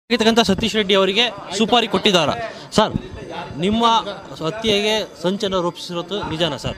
ಇರ್ತಕ್ಕಂಥ ಸತೀಶ್ ರೆಡ್ಡಿ ಅವರಿಗೆ ಸುಪಾರಿ ಕೊಟ್ಟಿದ್ದಾರ ಸರ್ ನಿಮ್ಮ ಹತ್ಯೆಗೆ ಸಂಚನ ರೂಪಿಸಿರೋದು ನಿಜಾನ ಸರ್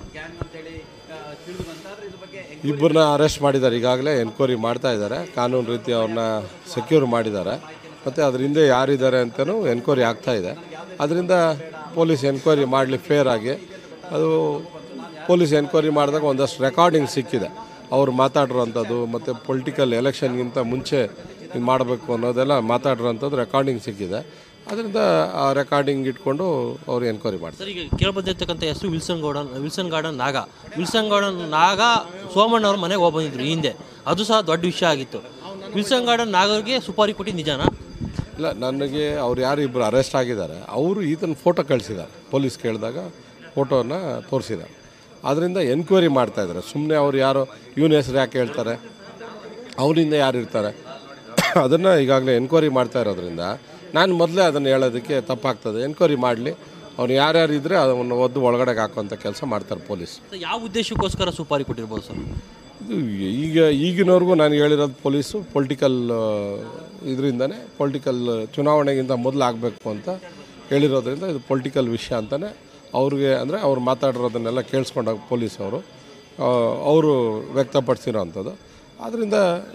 ಇಬ್ಬರನ್ನ ಅರೆಸ್ಟ್ ಮಾಡಿದ್ದಾರೆ ಈಗಾಗಲೇ ಎನ್ಕ್ವೈರಿ ಮಾಡ್ತಾ ಇದ್ದಾರೆ ಕಾನೂನು ರೀತಿ ಅವ್ರನ್ನ ಸೆಕ್ಯೂರ್ ಮಾಡಿದ್ದಾರೆ ಮತ್ತು ಅದ್ರ ಹಿಂದೆ ಯಾರಿದ್ದಾರೆ ಅಂತಲೂ ಎನ್ಕ್ವೈರಿ ಆಗ್ತಾ ಇದೆ ಅದರಿಂದ ಪೊಲೀಸ್ ಎನ್ಕ್ವೈರಿ ಮಾಡಲಿ ಫೇರ್ ಆಗಿ ಅದು ಪೊಲೀಸ್ ಎನ್ಕ್ವೈರಿ ಮಾಡಿದಾಗ ಒಂದಷ್ಟು ರೆಕಾರ್ಡಿಂಗ್ ಸಿಕ್ಕಿದೆ ಅವ್ರು ಮಾತಾಡಿರೋಂಥದ್ದು ಮತ್ತು ಪೊಲಿಟಿಕಲ್ ಎಲೆಕ್ಷನ್ಗಿಂತ ಮುಂಚೆ ಇದು ಮಾಡಬೇಕು ಅನ್ನೋದೆಲ್ಲ ಮಾತಾಡಿರೋಂಥದ್ದು ರೆಕಾರ್ಡಿಂಗ್ ಸಿಕ್ಕಿದೆ ಅದರಿಂದ ಆ ರೆಕಾರ್ಡಿಂಗ್ ಇಟ್ಕೊಂಡು ಅವ್ರು ಎನ್ಕ್ವೈರಿ ಮಾಡ್ತಾರೆ ಸರ್ ಈಗ ಕೇಳಬಂದಿರ್ತಕ್ಕಂಥ ಹೆಸರು Wilson Garden Wilson Garden Naga Wilson Garden Naga Somanna ಅವ್ರ ಮನೆಗೆ ಹೋಗಿ ಬಂದಿದ್ರು ಈ ಹಿಂದೆ ಅದು ಸಹ ದೊಡ್ಡ ವಿಷಯ ಆಗಿತ್ತು ವಿಲ್ಸನ್ ಗಾರ್ಡನ್ ನಾಗರಿಗೆ ಸುಪಾರಿ ಕೊಟ್ಟಿದ್ದು ನಿಜಾನ ಇಲ್ಲ ನನಗೆ ಅವ್ರು ಯಾರು ಇಬ್ಬರು ಅರೆಸ್ಟ್ ಆಗಿದ್ದಾರೆ ಅವರು ಈತನ ಫೋಟೋ ಕಳಿಸಿದ್ದಾರೆ ಪೊಲೀಸ್ ಕೇಳಿದಾಗ ಫೋಟೋನ ತೋರಿಸಿದ್ದಾರೆ ಅದರಿಂದ ಎನ್ಕ್ವೈರಿ ಮಾಡ್ತಾ ಇದ್ದಾರೆ ಸುಮ್ಮನೆ ಅವ್ರು ಯಾರೋ ಇವನ ಹೆಸರು ಯಾಕೆ ಹೇಳ್ತಾರೆ ಅವರಿಂದ ಯಾರು ಇರ್ತಾರೆ ಅದನ್ನು ಈಗಾಗಲೇ ಎನ್ಕ್ವೈರಿ ಮಾಡ್ತಾ ಇರೋದ್ರಿಂದ ನಾನು ಮೊದಲೇ ಅದನ್ನು ಹೇಳೋದಕ್ಕೆ ತಪ್ಪಾಗ್ತದೆ ಎನ್ಕ್ವೈರಿ ಮಾಡಲಿ ಅವ್ನು ಯಾರ್ಯಾರು ಇದ್ದರೆ ಅದನ್ನು ಒದ್ದು ಒಳಗಡೆಗೆ ಹಾಕುವಂಥ ಕೆಲಸ ಮಾಡ್ತಾರೆ ಪೊಲೀಸ್ ಸರ್, ಯಾವ ಉದ್ದೇಶಕ್ಕೋಸ್ಕರ ಸುಪಾರಿ ಕೊಟ್ಟಿರ್ಬೋದು ಸರ್ ಇದು ಈಗ ಈಗಿನವರೆಗೂ ನಾನು ಹೇಳಿರೋದು ಪೊಲೀಸು ಪೊಲಿಟಿಕಲ್ ಇದರಿಂದನೇ ಪೊಲಿಟಿಕಲ್ ಚುನಾವಣೆಗಿಂತ ಮೊದಲು ಆಗಬೇಕು ಅಂತ ಹೇಳಿರೋದ್ರಿಂದ ಇದು ಪೊಲಿಟಿಕಲ್ ವಿಷಯ ಅಂತಲೇ ಅವ್ರಿಗೆ ಅಂದರೆ ಅವ್ರು ಮಾತಾಡಿರೋದನ್ನೆಲ್ಲ ಕೇಳಿಸ್ಕೊಂಡಾಗ ಪೊಲೀಸ್ ಅವರು ಅವರು ವ್ಯಕ್ತಪಡಿಸಿರೋ ಅಂಥದ್ದು ಆದ್ದರಿಂದ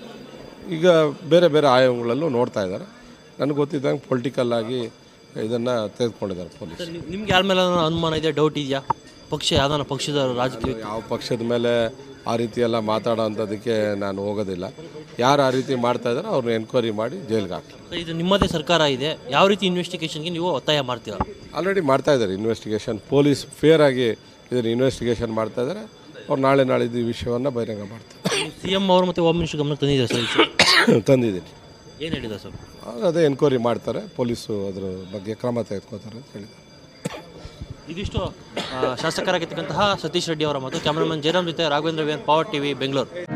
ಈಗ ಬೇರೆ ಬೇರೆ ಆಯಾಮಗಳಲ್ಲೂ ನೋಡ್ತಾ ಇದ್ದಾರೆ ನನಗೆ ಗೊತ್ತಿದ್ದಂಗೆ ಪೊಲಿಟಿಕಲ್ ಆಗಿ ಇದನ್ನು ತೆಗೆದುಕೊಂಡಿದ್ದಾರೆ ಪೊಲೀಸ್ ಸರ್ ನಿಮ್- ನಿಮ್ಗೆ ಯಾರ ಮೇಲೆ ಅನುಮಾನ ಇದೆ ಡೌಟ್ ಇದೆಯಾ ಪಕ್ಷ ಯಾವ್ದಾನ ಪಕ್ಷದ ರಾಜಕೀಯ ಯಾವ ಪಕ್ಷದ ಮೇಲೆ ಆ ರೀತಿ ಎಲ್ಲ ಮಾತಾಡೋ ಅಂಥದ್ದಕ್ಕೆ ನಾನು ಹೋಗೋದಿಲ್ಲ ಯಾರು ಆ ರೀತಿ ಮಾಡ್ತಾ ಇದ್ದಾರೆ ಅವ್ರನ್ನ ಎನ್ಕ್ವೈರಿ ಮಾಡಿ ಜೈಲಿಗೆ ಹಾಕಲಿ ಸರ್, ಇದು ನಿಮ್ಮದೇ ಸರ್ಕಾರ ಇದೆ ಯಾವ ರೀತಿ ಇನ್ವೆಸ್ಟಿಗೇಷನ್ಗೆ ನೀವು ಒತ್ತಾಯ ಮಾಡ್ತೀರಾ ಆಲ್ರೆಡಿ ಮಾಡ್ತಾ ಇದ್ದಾರೆ ಇನ್ವೆಸ್ಟಿಗೇಷನ್ ಪೊಲೀಸ್ ಫೇರ್ ಆಗಿ ಇದನ್ನು ಇನ್ವೆಸ್ಟಿಗೇಷನ್ ಮಾಡ್ತಾ ಇದ್ದಾರೆ ಅವ್ರು ನಾಳೆ ನಾಳಿದ್ದು ಈ ವಿಷಯವನ್ನು ಬಹಿರಂಗ ಮಾಡ್ತಾರೆ ಸಿ ಎಂ ಅವರು ಮತ್ತು ಹೋಮ್ ಮಿನಿಸ್ಟರ್ ಗಮನಕ್ಕೆ ತಂದಿದ್ದಾರೆ ಸರ್ ಈ ವಿಷಯ. ತಂದಿದ್ದೀನಿ ಏನು ಹೇಳಿದ ಸರ್ ಅದೇ ಎನ್ಕ್ವೈರಿ ಮಾಡ್ತಾರೆ ಪೊಲೀಸು ಅದ್ರ ಬಗ್ಗೆ ಕ್ರಮ ತೆಗೆದುಕೋತಾರೆ ಅಂತ ಹೇಳಿದ್ದಾರೆ ಇದಿಷ್ಟು ಆ, ಶಾಸಕರಾಗಿರ್ತಕ್ಕಂತಹ ಸತೀಶ್ ರೆಡ್ಡಿ ಅವರ ಮತ್ತು ಕ್ಯಾಮರಾಮನ್ ಜಯರಾಮ್ ಜೊತೆ Raghavendra V N power TV Bengaluru